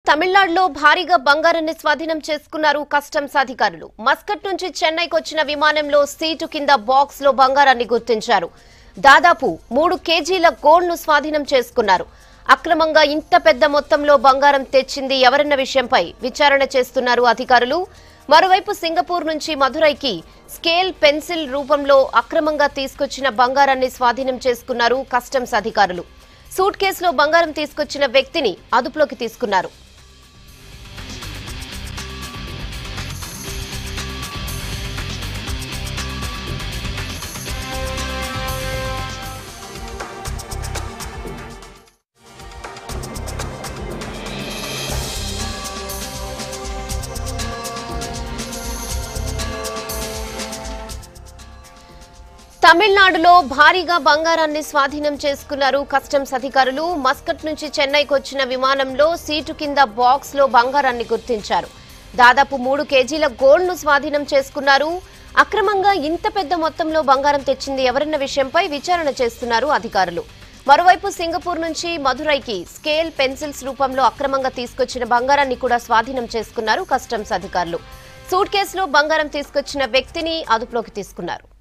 తమిళనాడులో భారీగా బంగారాన్ని స్వాధీనం చేసుకున్నారు కస్టమ్స్ అధికారులు మస్కట్ నుంచి చెన్నైకి వచ్చిన విమానంలో సీటు కింద బాక్స్ లో బంగారాన్ని గుర్తించారు దాదాపు మూడు కేజీల గోల్డ్ ను స్వాధీనం చేసుకున్నారు అక్రమంగా ఇంత పెద్ద మొత్తంలో బంగారం తెచ్చింది ఎవరన్న విషయంపై విచారణ చేస్తున్నారు అధికారులు మరోవైపు సింగపూర్ నుంచి మదురైకి స్కేల్ పెన్సిల్ రూపంలో అక్రమంగా తీసుకొచ్చిన బంగారాన్ని స్వాధీనం చేసుకున్నారు కస్టమ్స్ అధికారులు సూట్ కేసులో బంగారం తీసుకొచ్చిన వ్యక్తిని అదుపులోకి తీసుకున్నారు తమిళనాడులో భారీగా బంగారాన్ని స్వాధీనం చేసుకున్నారు కస్టమ్స్ అధికారులు మస్కట్ నుంచి చెన్నైకి వచ్చిన విమానంలో సీటు కింద బాక్స్ లో బంగారాన్ని గుర్తించారు దాదాపు మూడు కేజీల గోల్డ్ ను స్వాధీనం చేసుకున్నారు అక్రమంగా ఇంత పెద్ద మొత్తంలో బంగారం తెచ్చింది ఎవరన్న విషయంపై విచారణ చేస్తున్నారు అధికారులు మరోవైపు సింగపూర్ నుంచి మదురైకి స్కేల్ పెన్సిల్స్ రూపంలో అక్రమంగా తీసుకొచ్చిన బంగారాన్ని కూడా స్వాధీనం చేసుకున్నారు కస్టమ్స్ అధికారులు సూట్ కేసులో బంగారం తీసుకొచ్చిన వ్యక్తిని అదుపులోకి తీసుకున్నారు